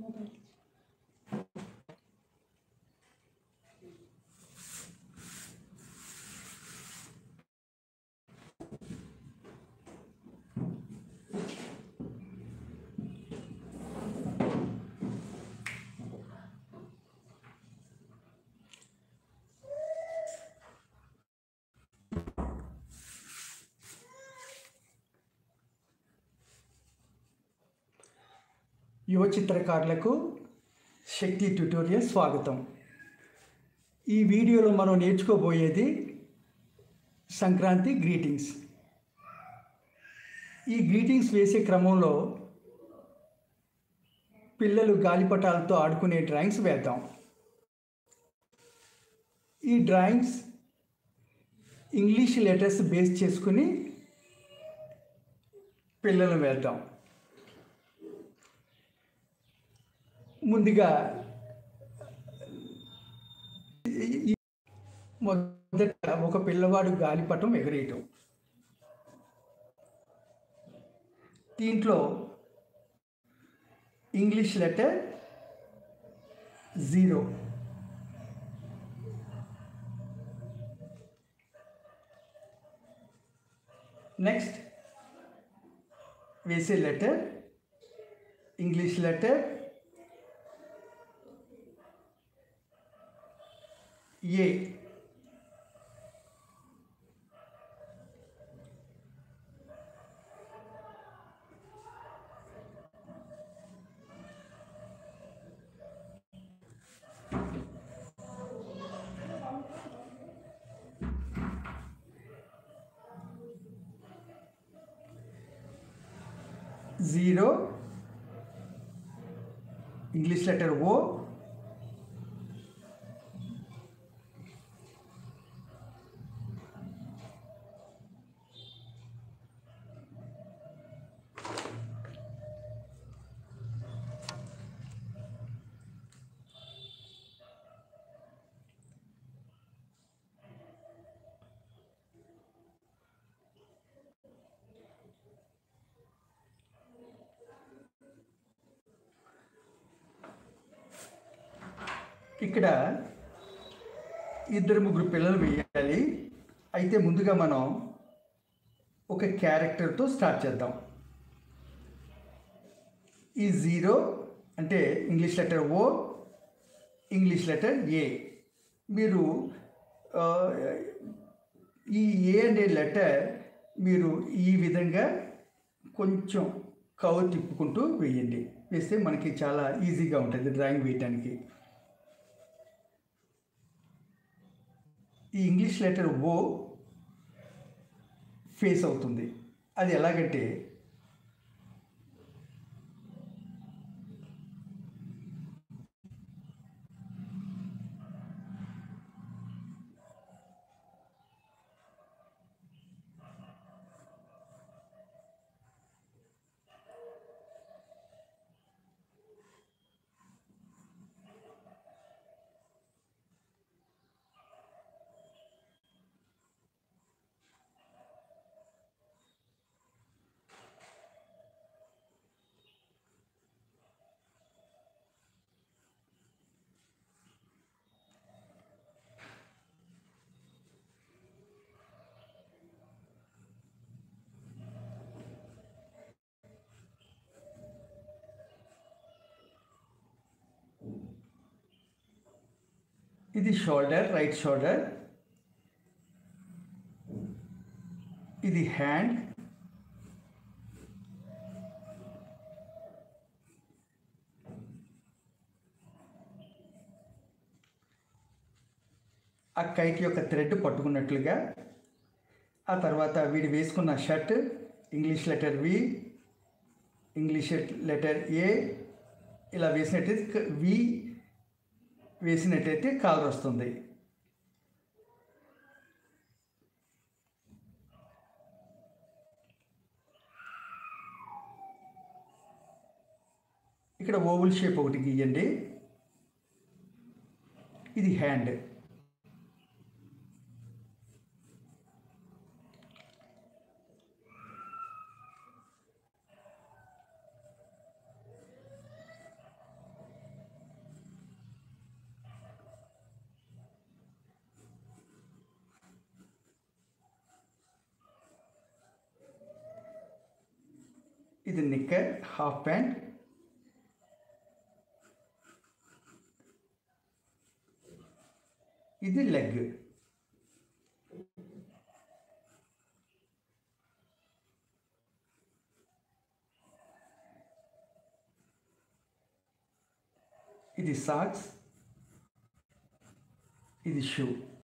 mobile యువ చిత్రకారులకు శక్తి tutorial స్వాగతం ఈ వీడియోలో మనం నేర్చుకోబోయేది సంక్రాంతి గ్రీటింగ్స్ ఈ గ్రీటింగ్స్ వేసే క్రమంలో పిల్లలు గాలిపటాలతో ఆడుకునే డ్రాయింగ్స్ వేద్దాం ఈ డ్రాయింగ్స్ ఇంగ్లీష్ లెటర్స్ బేస్ చేసుకుని పిల్లలు వేద్దాం ముందుగా ఈ- మొదట ఒక పిల్లవాడు గాలిపటం ఎగరేయటం దీంట్లో ఇంగ్లీష్ లెటర్ జీరో నెక్స్ట్ వేసే letter English letter A zero English letter O ఇక్కడ ఇద్దరు ముగ్గురు పిల్లలు వేయాలి అయితే ముందుగా మనం ఒక క్యారెక్టర్తో స్టార్ట్ చేద్దాం ఈ జీరో అంటే English letter O English letter A మీరు ఆ, ఈ ఏ అనే లెటర్ మీరు ఈ విధంగా కొంచెం కవ తిప్పుకుంటూ వేయండి వేస్తే మనకి చాలా ఈజీగా ఉంటుంది డ్రాయింగ్ వేయటానికి ఈ ఇంగ్లీష్ లెటర్ ఓ ఫేస్ అవుతుంది అది ఎలాగంటే ఇది షోల్డర్ రైట్ షోల్డర్ ఇది హ్యాండ్ ఆ కైట్ యొక్క థ్రెడ్ పట్టుకున్నట్లుగా ఆ తర్వాత వీడు వేసుకున్న shirt English letter V English letter A ఇలా వేసినట్టయితే వి వేసినట్టయితే కాలర్ వస్తుంది ఇక్కడ ఓవల్ షేప్ ఒకటి గీయండి ఇది హ్యాండ్ ఇది నిక్కర్ హాఫ్ ప్యాంట్ ఇది లెగ్ ఇది సాక్స్ ఇది షూ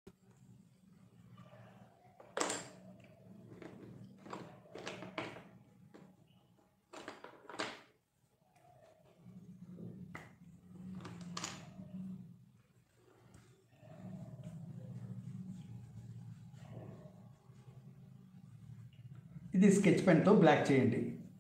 ఇది స్కెచ్ పెన్తో బ్లాక్ చేయండి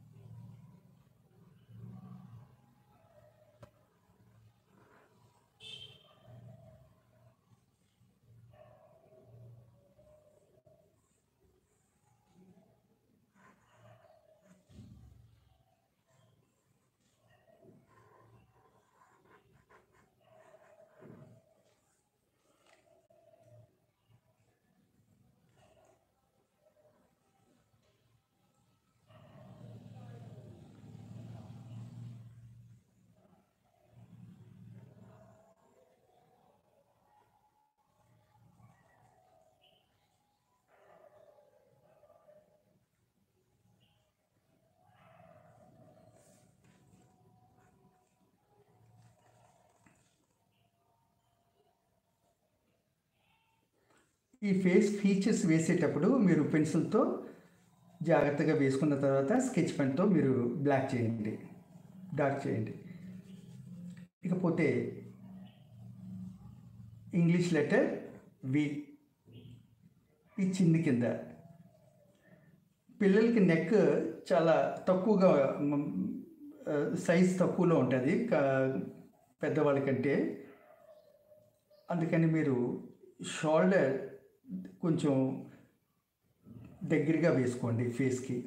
ఈ ఫేస్ ఫీచర్స్ వేసేటప్పుడు మీరు పెన్సిల్తో జాగ్రత్తగా వేసుకున్న తర్వాత స్కెచ్ పెన్తో మీరు బ్లాక్ చేయండి డార్క్ చేయండి ఇకపోతే ఇంగ్లీష్ లెటర్ వి ఈ చిన్ని కింద పిల్లలకి నెక్ చాలా తక్కువగా సైజ్ తక్కువలో ఉంటుంది క- పెద్దవాళ్ళకంటే అందుకని మీరు షోల్డర్ కొంచెం దగ్గరగా వేసుకోండి ఫేస్కి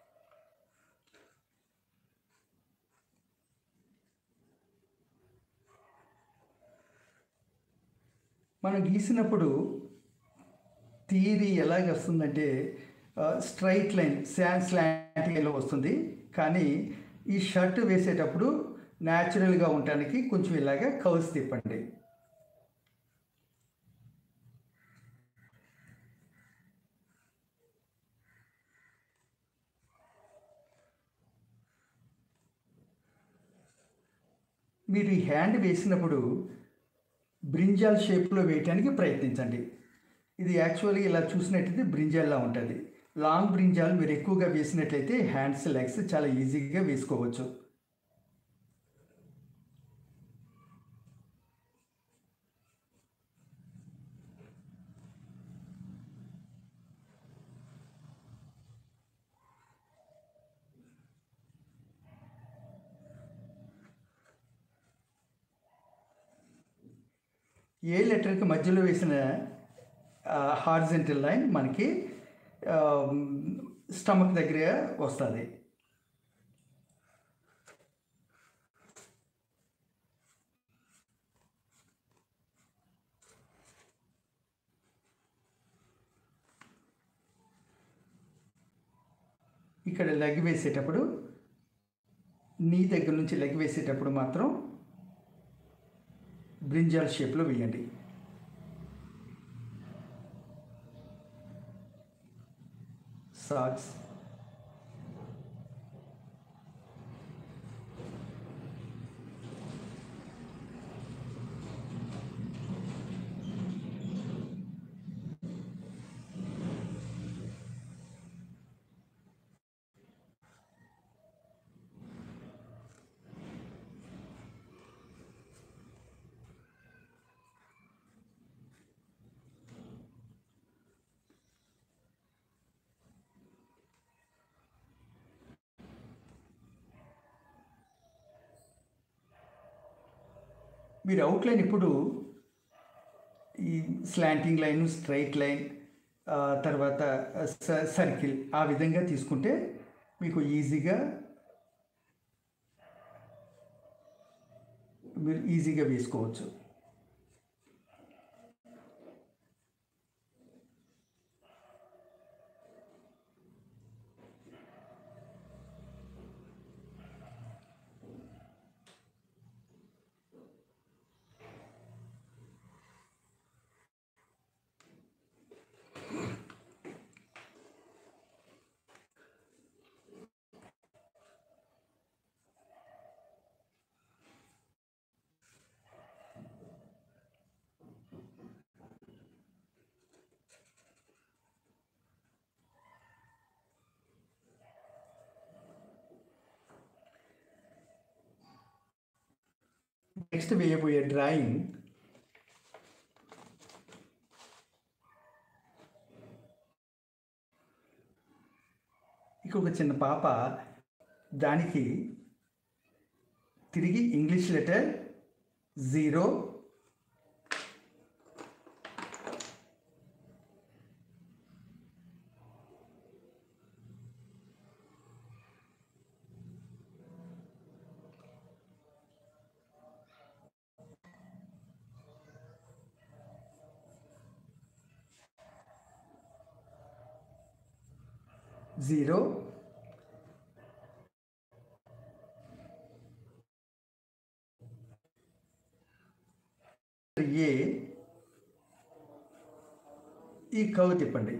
మనం గీసినప్పుడు థియరీ ఎలాగ వస్తుందంటే స్ట్రైట్ లైన్ శాన్ స్లాంట్ లైన్లో వస్తుంది కానీ ఈ షర్ట్ వేసేటప్పుడు న్యాచురల్గా ఉండటానికి కొంచెం ఇలాగ కవర్స్ తిప్పండి మీరు ఈ హ్యాండ్ వేసినప్పుడు బ్రింజాల్ షేప్లో వేయటానికి ప్రయత్నించండి ఇది యాక్చువల్లీ ఇలా చూసినట్టయితే బ్రింజాల్లా ఉంటుంది లాంగ్ బ్రింజాల్ మీరు ఎక్కువగా వేసినట్లయితే హ్యాండ్స్ లెగ్స్ చాలా ఈజీగా వేసుకోవచ్చు ఏ లెటర్కి మధ్యలో వేసిన హార్జెంటల్ లైన్ మనకి స్టమక్ దగ్గర వస్తుంది ఇక్కడ లెగ్ వేసేటప్పుడు నీ దగ్గర నుంచి లెగ్ వేసేటప్పుడు మాత్రం బ్రింజాల్ షేప్లో వేయండి సాక్స్ మీరు అవుట్లైన్ ఇప్పుడు ఈ స్లాంటింగ్ లైన్ స్ట్రైట్ లైన్ ఆ, తర్వాత స- సర్కిల్ ఆ విధంగా తీసుకుంటే మీకు ఈజీగా మీరు ఈజీగా వేసుకోవచ్చు నెక్స్ట్ వేయబోయే డ్రాయింగ్ ఇక్కడ ఒక చిన్న పాప దానికి తిరిగి English letter zero zero A ఈ కవ్ తిప్పండి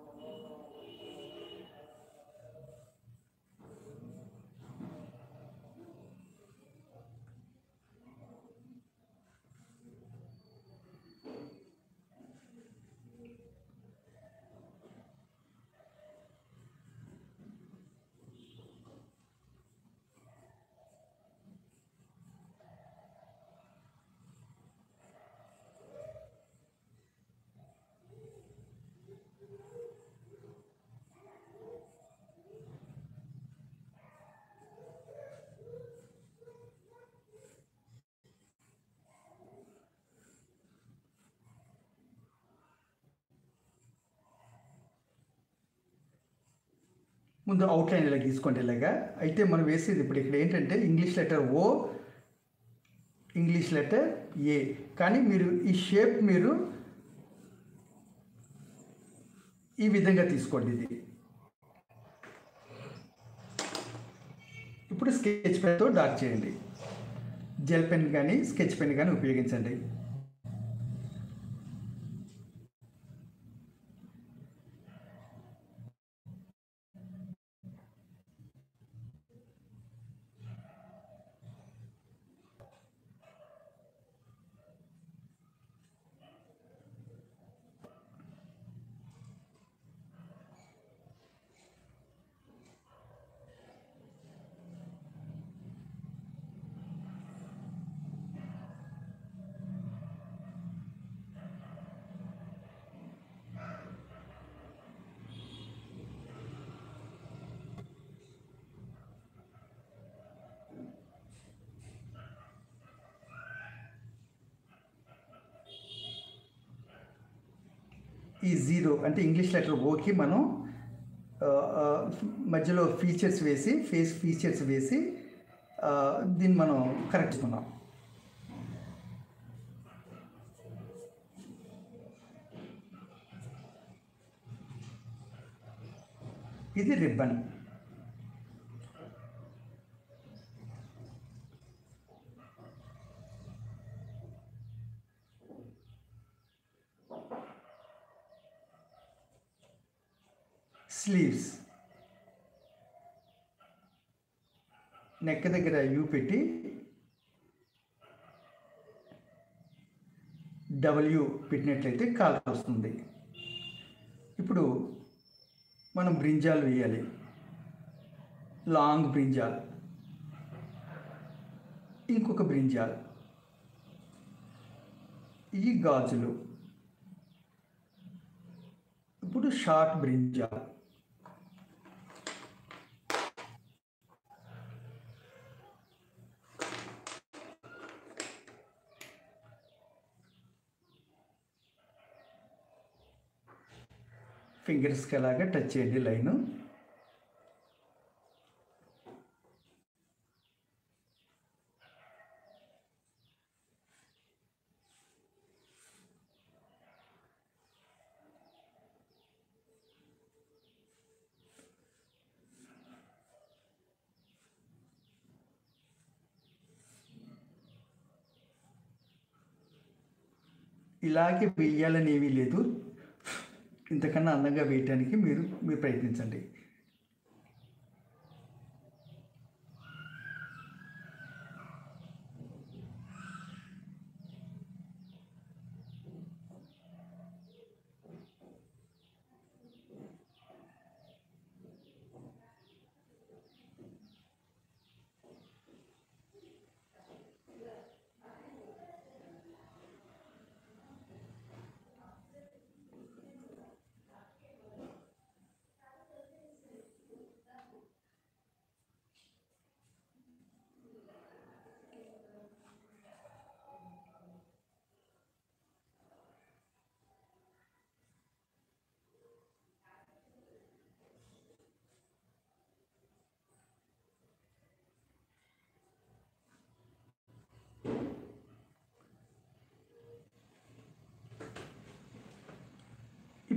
ముందు అవుట్లైన్ ఇలా గీసుకోండి ఇలాగా అయితే మనం వేసేది ఇప్పుడు ఇక్కడ ఏంటంటే English letter O English letter A కానీ మీరు ఈ షేప్ మీరు ఈ విధంగా తీసుకోండి ఇది ఇప్పుడు స్కెచ్ పెన్తో డార్క్ చేయండి జెల్ పెన్ కానీ స్కెచ్ పెన్ కానీ ఉపయోగించండి ఈ జీరో అంటే ఇంగ్లీష్ లెటర్ ఓకి మనం ఆ, ఆ, మధ్యలో ఫీచర్స్ వేసి ఫేస్ ఫీచర్స్ వేసి ఆ, దీన్ని మనం కరెక్ట్ చేసుకున్నాం ఇది రిబ్బన్ స్లీవ్స్ నెక్ దగ్గర యూ పెట్టి డబ్ల్యూ పెట్టినట్లయితే కాలర్ వస్తుంది ఇప్పుడు మనం బ్రింజాల్ వేయాలి లాంగ్ బ్రింజాల్ ఇంకొక బ్రింజాల్ ఈ గాజులు ఇప్పుడు షార్ట్ బ్రింజాల్ ఫింగర్స్కి అలాగా టచ్ చేయండి లైను ఇలాగే వేయాలని ఏమీ లేదు ఇంతకన్నా అందంగా వేయటానికి మీరు మీరు ప్రయత్నించండి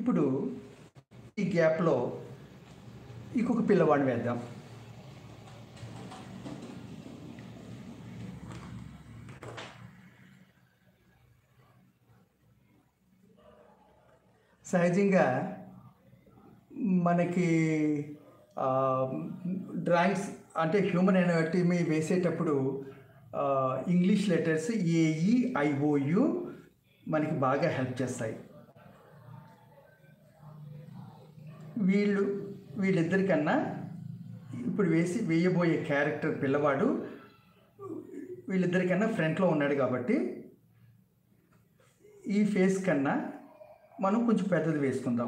ఇప్పుడు ఈ గ్యాప్లో ఇంకొక పిల్లవాడిని వేద్దాం సహజంగా మనకి ఆ, డ్రాయింగ్స్ అంటే హ్యూమన్ ఎనాటమీ వేసేటప్పుడు ఆ, ఇంగ్లీష్ లెటర్స్ ఏఈ ఐఓయు మనకి బాగా హెల్ప్ చేస్తాయి వీళ్ళు వీళ్ళిద్దరికన్నా ఇప్పుడు వేసి వేయబోయే క్యారెక్టర్ పిల్లవాడు వీళ్ళిద్దరికన్నా ఫ్రంట్లో ఉన్నాడు కాబట్టి ఈ ఫేస్ కన్నా మనం కొంచెం పెద్దది వేసుకుందాం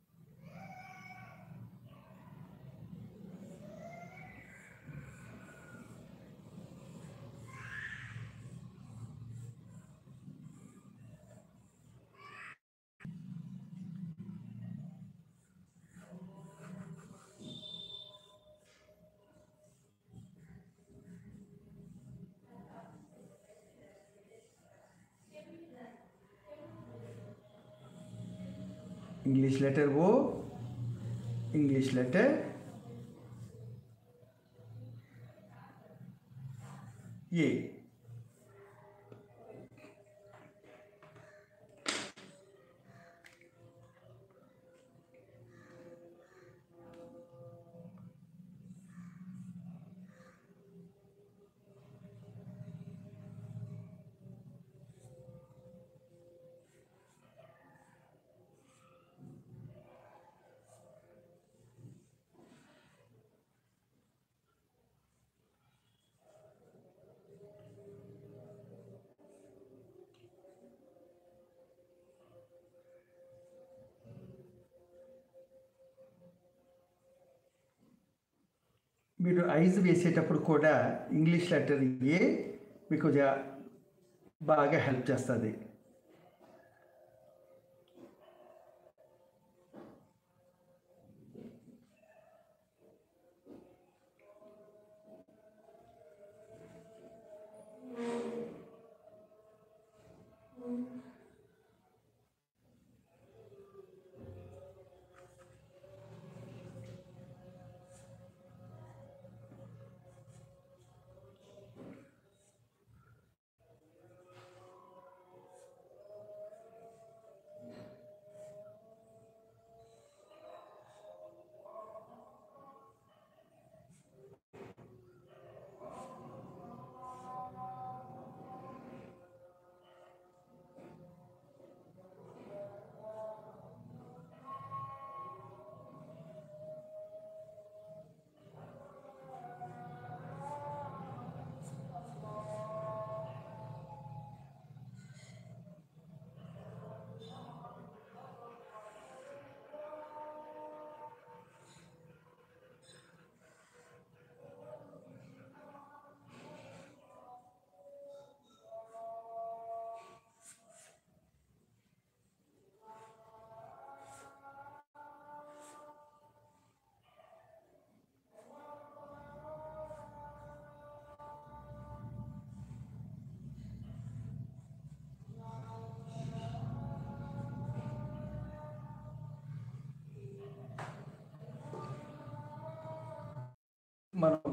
English letter O English letter A మీరు ఐజ్ వేసేటప్పుడు కూడా ఇంగ్లీష్ లెటర్ ఏ మీకు జా- బాగా హెల్ప్ చేస్తుంది మనం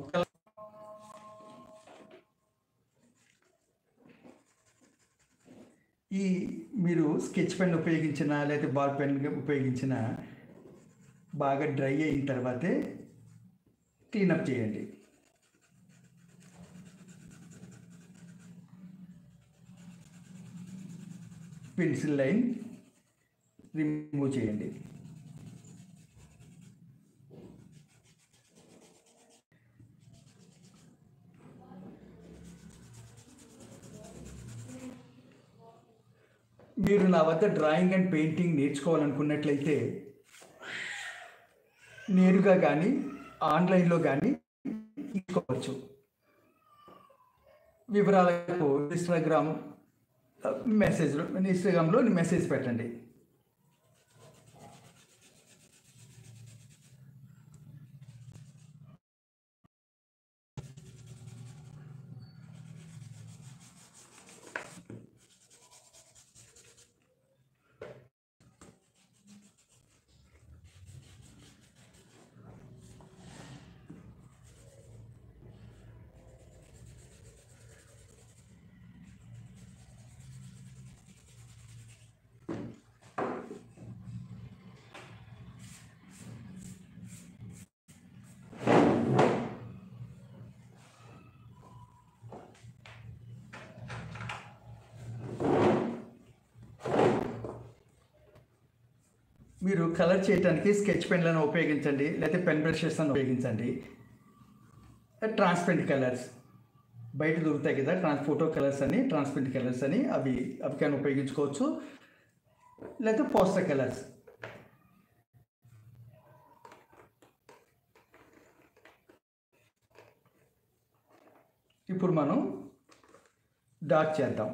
ఈ మీరు స్కెచ్ పెన్ ఉపయోగించిన లేదా బాల్ పెన్ ఉపయోగించిన బాగా డ్రై అయిన తర్వాతే క్లీనప్ చేయండి పెన్సిల్ లైన్ రిమూవ్ చేయండి మీరు నా వద్ద డ్రాయింగ్ అండ్ పెయింటింగ్ నేర్చుకోవాలనుకున్నట్లయితే నేరుగా కానీ ఆన్లైన్లో కానీ తీసుకోవచ్చు వివరాలకు ఇన్స్టాగ్రామ్ మెసేజ్లో ఇన్స్టాగ్రామ్లో మెసేజ్ పెట్టండి మీరు కలర్ చేయడానికి స్కెచ్ పెన్లను ఉపయోగించండి లేకపోతే పెన్ బ్రషెస్ అని ఉపయోగించండి ట్రాన్స్పరెంట్ కలర్స్ బయట దొరుకుతాయి కదా ట్రాన్స్ ఫోటో కలర్స్ అని ట్రాన్స్పరెంట్ కలర్స్ అని అవి అవి కానీ ఉపయోగించుకోవచ్చు లేకపోతే పోస్టర్ కలర్స్ ఇప్పుడు మనం డార్క్ చేద్దాం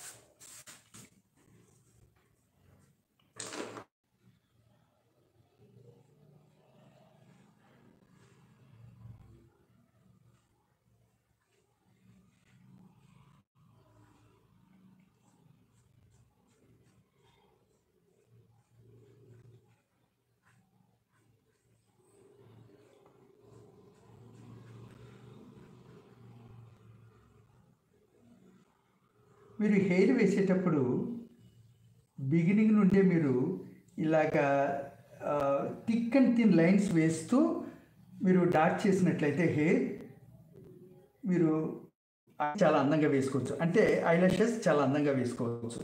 మీరు హెయిర్ వేసేటప్పుడు బిగినింగ్ నుండే మీరు ఇలాగా థిక్ అండ్ థిన్ లైన్స్ వేస్తూ మీరు డార్క్ చేసినట్లయితే హెయిర్ మీరు చాలా అందంగా వేసుకోవచ్చు అంటే ఐలాషెస్ చాలా అందంగా వేసుకోవచ్చు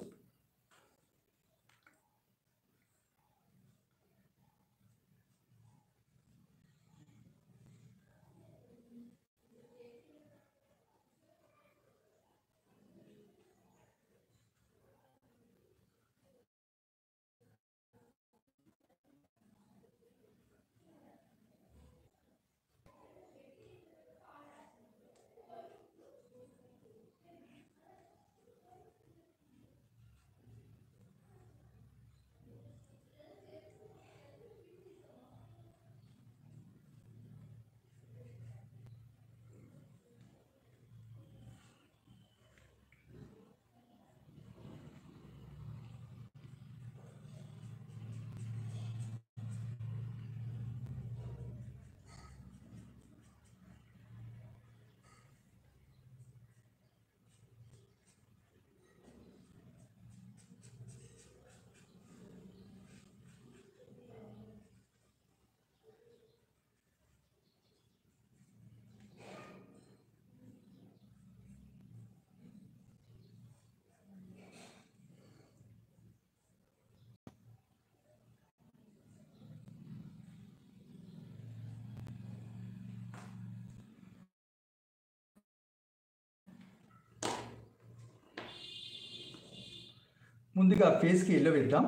ముందుగా ఫేస్కి ఎల్లో వేద్దాం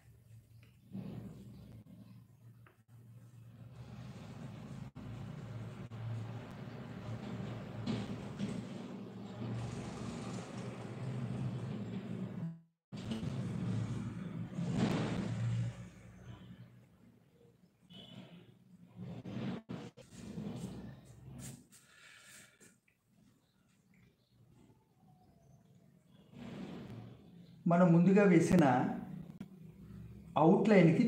మనం ముందుగా వేసిన అవుట్లైన్కి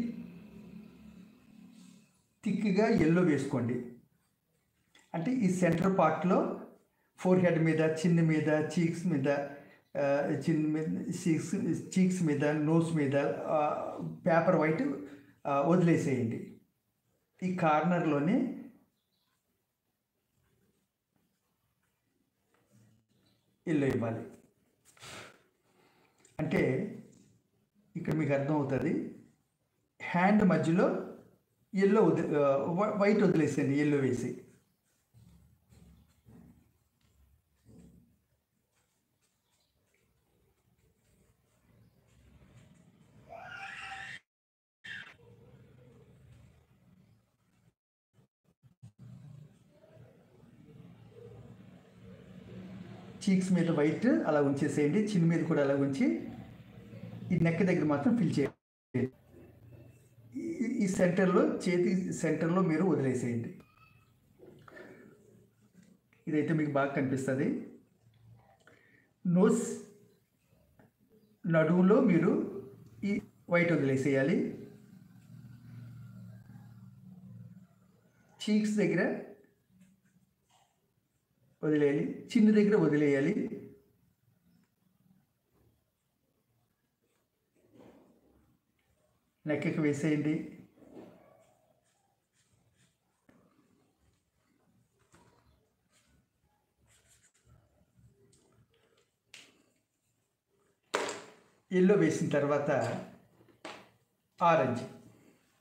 థిక్గా ఎల్లో వేసుకోండి అంటే ఈ సెంటర్ పార్ట్లో ఫోర్ హెడ్ మీద చిన్న మీద చీక్స్ మీద ఆ, చిన్న మీద చీక్స్ చీక్స్ మీద నోస్ మీద పేపర్ వైట్ వదిలేసేయండి ఈ కార్నర్లోనే ఎల్లో ఇవ్వాలి అంటే ఇక్కడ మీకు అర్థమవుతుంది హ్యాండ్ మధ్యలో ఎల్లో వది వైట్ వదిలేసేయండి ఎల్లో వేసి చీక్స్ మీద వైట్ అలా ఉంచేసేయండి చిన్న మీద కూడా అలా ఉంచి ఈ నెక్ దగ్గర మాత్రం ఫిల్ చేయండి ఈ- ఈ సెంటర్లో చేతి సెంటర్లో మీరు వదిలేసేయండి ఇదైతే మీకు బాగా కనిపిస్తుంది నోస్ నడువులో మీరు ఈ వైట్ వదిలేసేయాలి చీక్స్ దగ్గర వదిలేయాలి చిన్న దగ్గర వదిలేయాలి నెక్కకి వేసేయండి ఎల్లో వేసిన తర్వాత ఆరెంజ్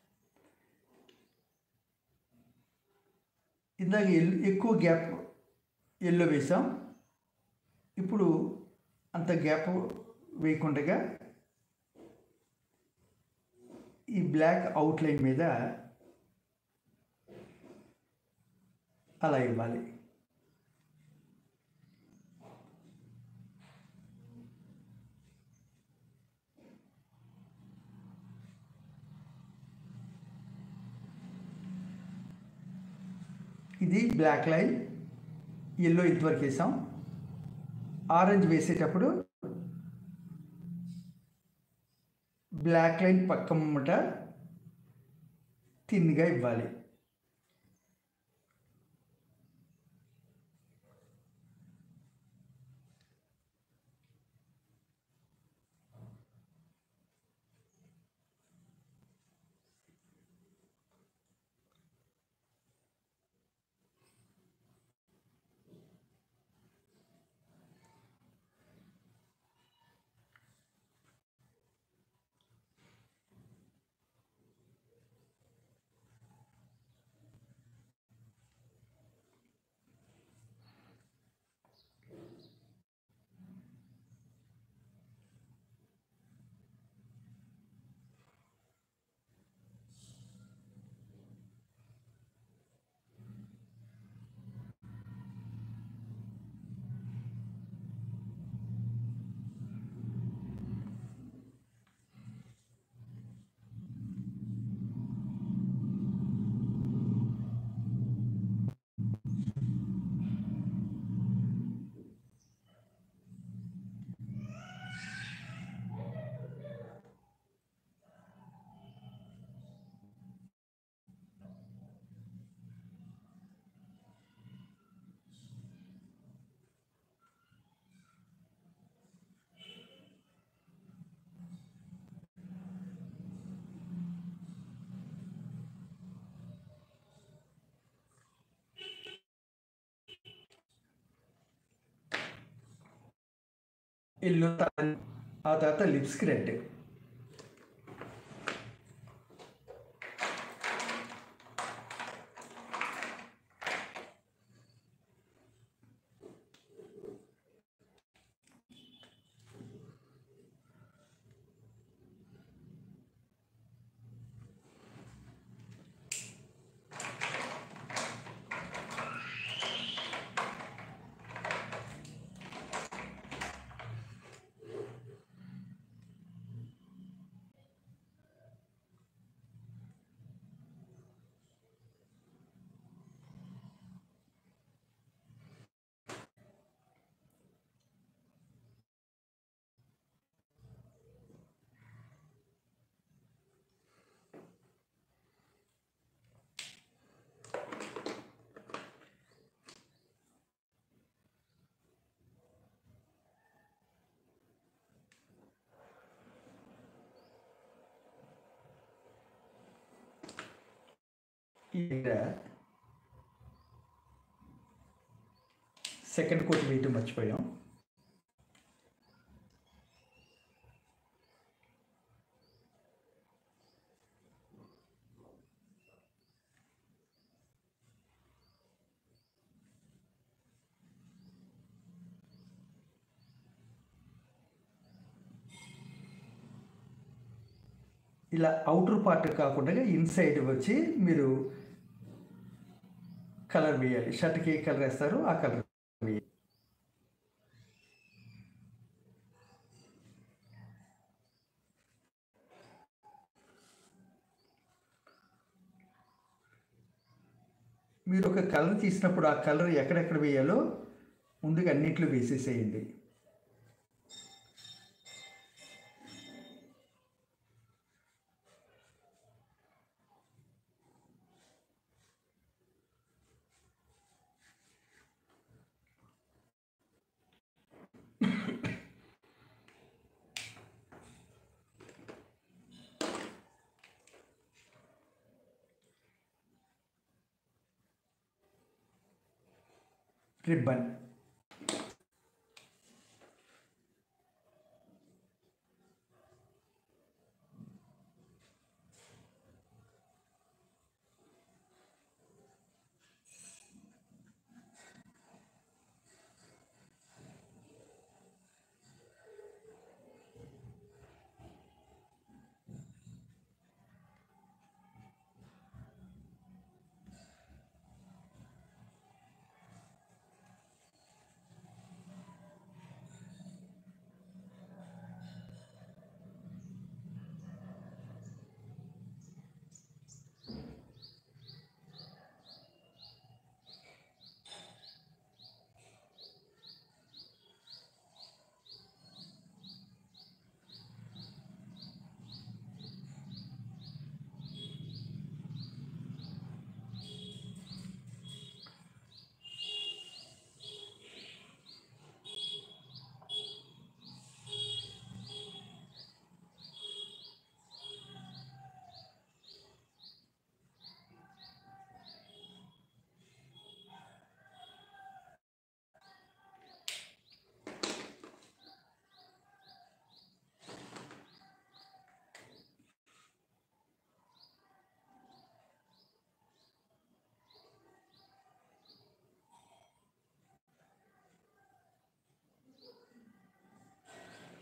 ఇందాక ఎల్ ఎక్కువ గ్యాప్ ఎల్లో వేసాం ఇప్పుడు అంత గ్యాప్ వేయకుండా ఈ బ్లాక్ అవుట్లైన్ మీద అలా ఇవ్వాలి ఇది బ్లాక్ లైన్ ఎల్లో ఇంతవరకు వేసాం ఆరెంజ్ వేసేటప్పుడు బ్లాక్ లైన్ పక్క ముమ్మట థిన్గా ఇవ్వాలి ఎల్లో ఆ తర్వాత లిప్స్కి రెడ్ ఇక్కడ సెకండ్ కోట్ వేయటం మర్చిపోయాం ఇలా అవుటర్ పార్ట్ కాకుండా ఇన్సైడ్ వచ్చి మీరు కలర్ వేయాలి షర్ట్కి ఏ కలర్ వేస్తారో ఆ కలర్ వేయాలి మీరు ఒక కలర్ తీసినప్పుడు ఆ కలర్ ఎక్కడెక్కడ వేయాలో ముందుగా అన్నిట్లో వేసేసేయండి రిబ్బన్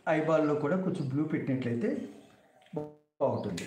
ఐబాల్లో కూడా కొంచెం బ్లూ పెట్టినట్లయితే బాగుంటుంది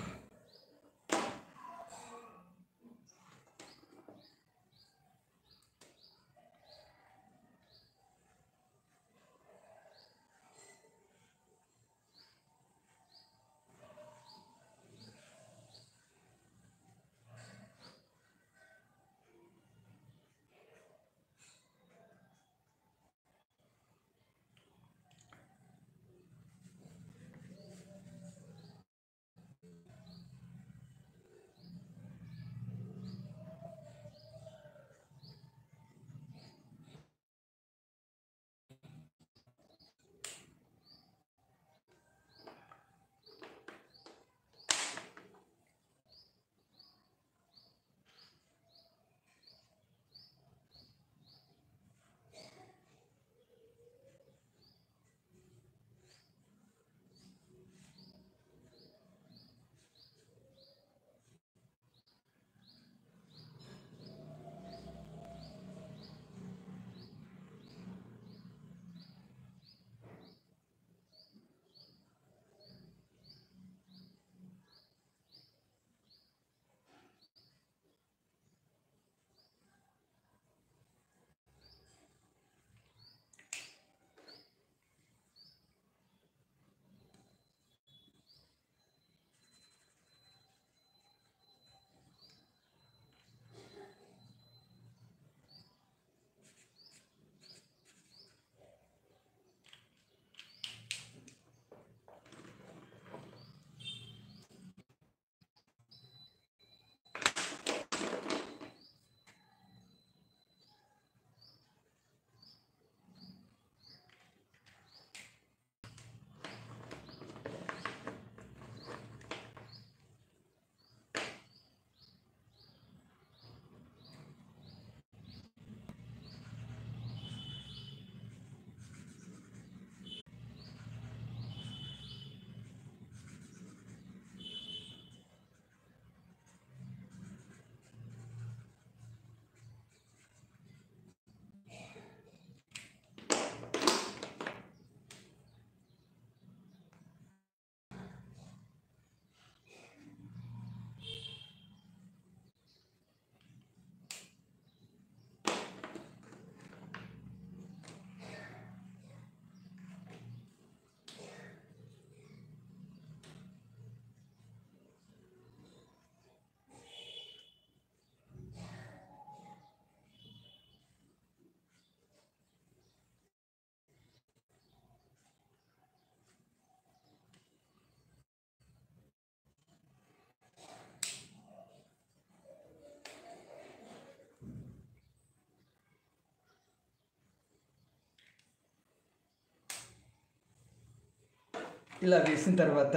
ఇలా వేసిన తర్వాత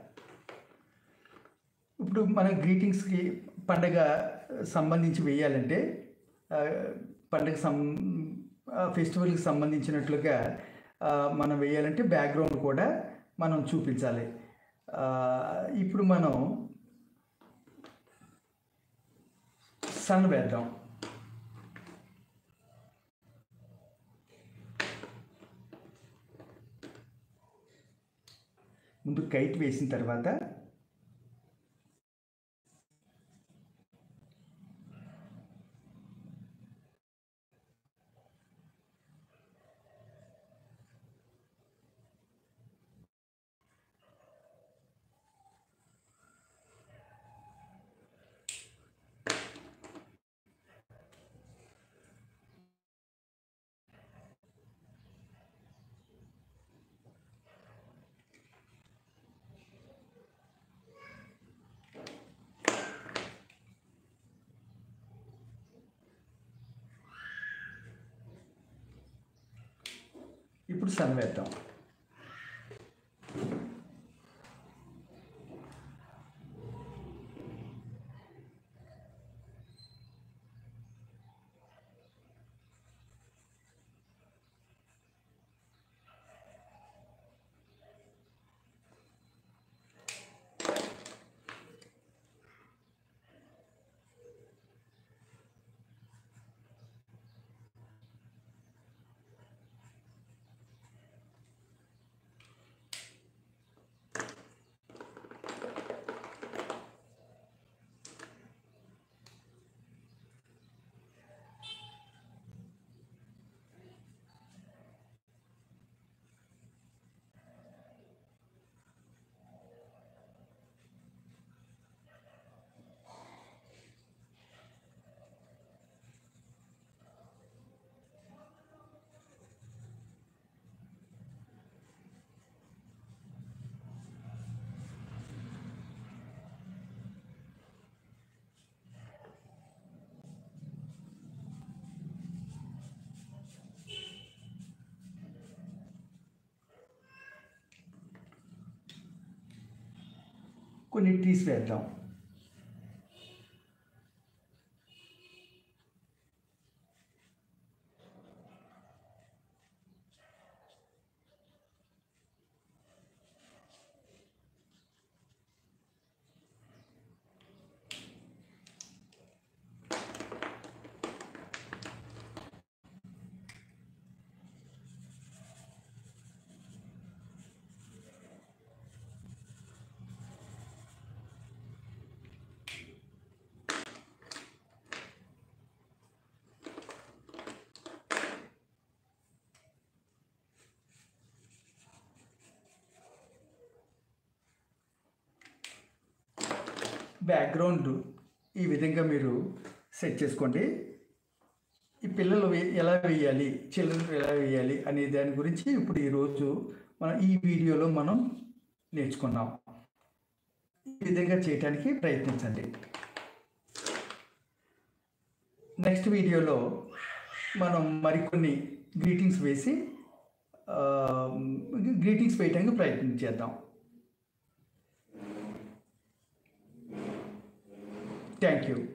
ఇప్పుడు మన గ్రీటింగ్స్కి పండగ సంబంధించి వేయాలంటే ఆ, పండగ సం ఆ, ఫెస్టివల్కి సంబంధించినట్లుగా ఆ, మనం వేయాలంటే బ్యాక్గ్రౌండ్ కూడా మనం చూపించాలి ఆ, ఇప్పుడు మనం సన్ వేద్దాం ముందు కైట్ వేసిన తర్వాత ఇప్పుడు సన్ వేద్దాం కొన్ని టీస్ వేద్దాం బ్యాక్గ్రౌండ్ ఈ విధంగా మీరు సెట్ చేసుకోండి ఈ పిల్లలు వే- ఎలా వేయాలి చిల్డ్రన్ ఎలా వేయాలి అనే దాని గురించి ఇప్పుడు ఈరోజు మనం ఈ వీడియోలో మనం నేర్చుకున్నాం ఈ విధంగా చేయడానికి ప్రయత్నించండి నెక్స్ట్ వీడియోలో మనం మరికొన్ని గ్రీటింగ్స్ వేసి గ్రీటింగ్స్ వేయడానికి ప్రయత్నం చేద్దాం థ్యాంక్ యూ